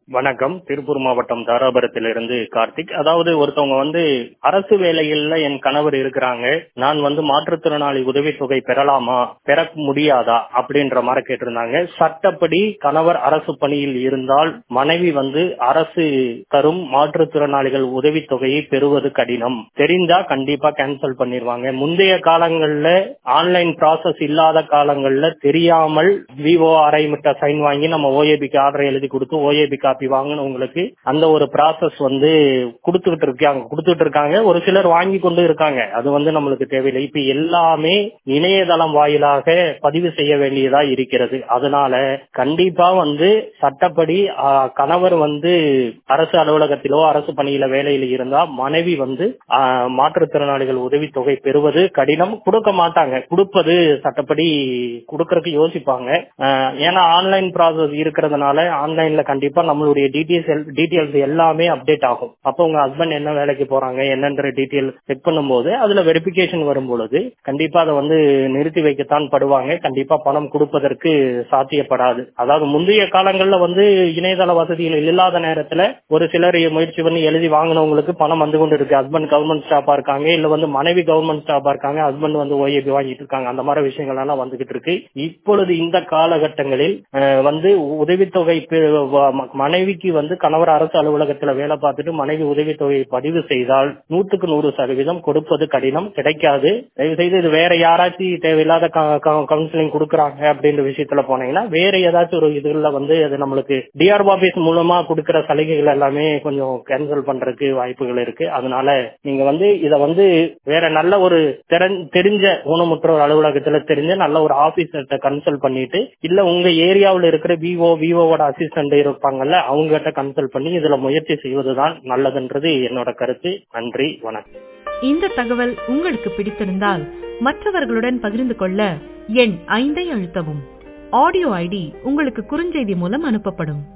வணக்கம் திருப்பூர் மாவட்டம் தாராபுரத்திலிருந்து கார்த்திக் அதாவது ஒருத்தவங்க வந்து அரசு வேலையில என் கணவர் இருக்கிறாங்க நான் வந்து மாற்றுத்திறனாளி உதவித்தொகை பெறலாமா பெற முடியாதா அப்படின்ற மாதிரி கேட்டிருந்தாங்க சட்டப்படி கணவர் அரசு பணியில் இருந்தால் மனைவி வந்து அரசு தரும் மாற்றுத்திறனாளிகள் உதவித்தொகையை பெறுவது கடினம் தெரிந்தா கண்டிப்பா கேன்சல் பண்ணிடுவாங்க முந்தைய காலங்கள்ல ஆன்லைன் ப்ராசஸ் இல்லாத காலங்கள்ல தெரியாமல் விஓ அரைமிட்ட சைன் வாங்கி நம்ம ஓஏபிக்கு ஆர்டர் எழுதி கொடுத்து ஓஏபி காப்பி வாங்கினவங்களுக்கு அந்த ஒரு ப்ராசஸ் வந்து கொடுத்துக்கிட்டு இருக்காங்க கொடுத்துட்டு இருக்காங்க ஒரு சிலர் வாங்கி கொண்டு இருக்காங்க அது வந்து நம்மளுக்கு தேவையில்லை இப்ப எல்லாமே இணையதளம் வாயிலாக பதிவு செய்ய வேண்டியதா இருக்கிறது அதனால கண்டிப்பா வந்து சட்டப்படி ஆ, கணவர் வந்து அரசு அலுவலகத்திலோ அரசு பணியில வேலையில இருந்தா மனைவி வந்து ஆ, மாற்றுத்திறனாளிகள் உதவித்தொகை பெறுவது கடினம் கொடுக்க மாட்டாங்க கொடுப்பது சட்டப்படி கொடுக்கறதுக்கு யோசிப்பாங்க ஆ, ஏன்னா ஆன்லைன் ப்ராசஸ் இருக்கிறதுனால ஆன்லைன்ல கண்டிப்பா நம்மளுடைய டீட்டெயில்ஸ் டீட்டெயில்ஸ் எல்லாமே அப்டேட் ஆகும் அப்போ உங்க ஹஸ்பண்ட் என்ன வேலைக்கு போறாங்க என்னன்ற டீட்டெயில் செக் பண்ணும்போது அதுல வெரிபிகேஷன் வரும் பொழுது கண்டிப்பா அதை வந்து நிறுத்தி வைக்கத்தான் படுவாங்க கண்டிப்பா பணம் கொடுப்பதற்கு சாத்தியப்படாது அதாவது முந்தைய காலங்கள்ல வந்து இணையதள வசதிகள் இல்லாத நேரத்துல ஒரு சிலர் முயற்சி பண்ணி எழுதி வாங்கினவங்களுக்கு பணம் வந்து கொண்டு இருக்கு ஹஸ்பண்ட் கவர்மெண்ட் ஸ்டாஃபா இருக்காங்க இல்ல வந்து மனைவி கவர்மெண்ட் ஸ்டாஃபா இருக்காங்க ஹஸ்பண்ட் வந்து ஓஏபி வாங்கிட்டு இருக்காங்க அந்த மாதிரி விஷயங்கள் எல்லாம் வந்துகிட்டு இருக்கு இப்பொழுது இந்த காலகட்டங்களில் அஹ், வந்து உதவித்தொகை பெ- வ- ம- மனைவிக்கு வந்து கணவர் அரசு அலுவலகத்துல வேலை பார்த்துட்டு மனைவி உதவித்தொகை பதிவு செய்தால் நூற்றுக்கு நூறு சதவீதம் கொடுப்பது கடினம் கிடைக்காது தயவு செய்து இது வேற யாராச்சும் தேவையில்லாத கவுன்சிலிங் கொடுக்கறாங்க அப்படின்ற விஷயத்துல போனீங்கன்னா வேற ஏதாச்சும் ஒரு இதுல வந்து அது நம்மளுக்கு டிஆர் ஆபீஸ் மூலமா கொடுக்கிற சலுகைகள் எல்லாமே கொஞ்சம் கேன்சல் பண்றதுக்கு வாய்ப்புகள் இருக்கு அதனால நீங்க வந்து இத வந்து வேற நல்ல ஒரு திறன்- தெரிஞ்ச ஊனமுற்றோர் அலுவலகத்துல தெரிஞ்ச நல்ல ஒரு ஆபீசர்கிட்ட கன்சல்ட் பண்ணிட்டு இல்ல உங்க ஏரியாவில் இருக்கிற விஓ விஓவோட அசிஸ்டன்ட் இருப்பாங்கல்ல அவங்க கிட்ட கன்சல்ட் பண்ணி இதுல முயற்சி செய்வதுதான் நல்லதுன்றது என்னோட கருத்து நன்றி வணக்கம் இந்த தகவல் உங்களுக்கு பிடித்திருந்தால் மற்றவர்களுடன் பகிர்ந்து கொள்ள எண் ஐந்தை அழுத்தவும் ஆடியோ ஐடி உங்களுக்கு குறுஞ்செய்தி மூலம் அனுப்பப்படும்